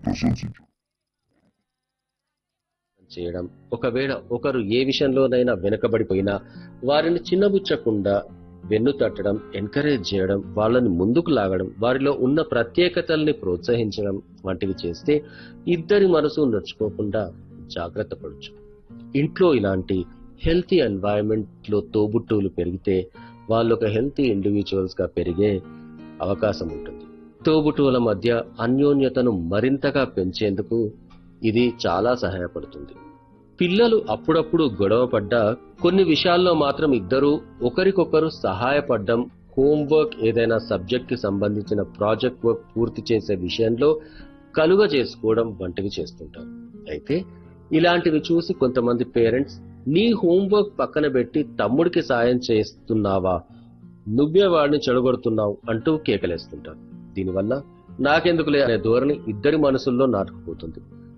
ప్రశంసించు చేయడం ఒకవేళ ఒకరు ఏ విషయంలోనైనా వెనుకబడిపోయినా వారిని చిన్నబుచ్చకుండా వెన్ను తట్టడం ఎంకరేజ్ చేయడం వాళ్ళని ముందుకు లాగడం వారిలో ఉన్న ప్రత్యేకతల్ని ప్రోత్సహించడం వంటివి చేస్తే ఇద్దరి మనసు నడుచుకోకుండా జాగ్రత్త పడచ్చు ఇంట్లో ఇలాంటి హెల్తీ ఎన్వైరన్మెంట్ లో తోబుట్టువులు పెరిగితే వాళ్ళు ఒక హెల్తీ ఇండివిజువల్స్ గా పెరిగే అవకాశం ఉంటుంది తోబుట్టువుల మధ్య అన్యోన్యతను మరింతగా పెంచేందుకు ఇది చాలా సహాయపడుతుంది పిల్లలు అప్పుడప్పుడు గొడవ పడ్డా కొన్ని విషయాల్లో మాత్రం ఇద్దరు ఒకరికొకరు సహాయపడడం హోంవర్క్ ఏదైనా సబ్జెక్ట్ కి సంబంధించిన ప్రాజెక్ట్ వర్క్ పూర్తి చేసే విషయంలో కలుగ చేసుకోవడం వంటివి చేస్తుంటారు అయితే ఇలాంటివి చూసి కొంతమంది పేరెంట్స్ నీ హోంవర్క్ పక్కన పెట్టి తమ్ముడికి సాయం చేస్తున్నావా నువ్వే వాడిని చెడగొడుతున్నావు అంటూ కేకలేస్తుంటారు దీనివల్ల నాకెందుకులే అనే ధోరణి ఇద్దరి మనసుల్లో నాటుకుపోతుంది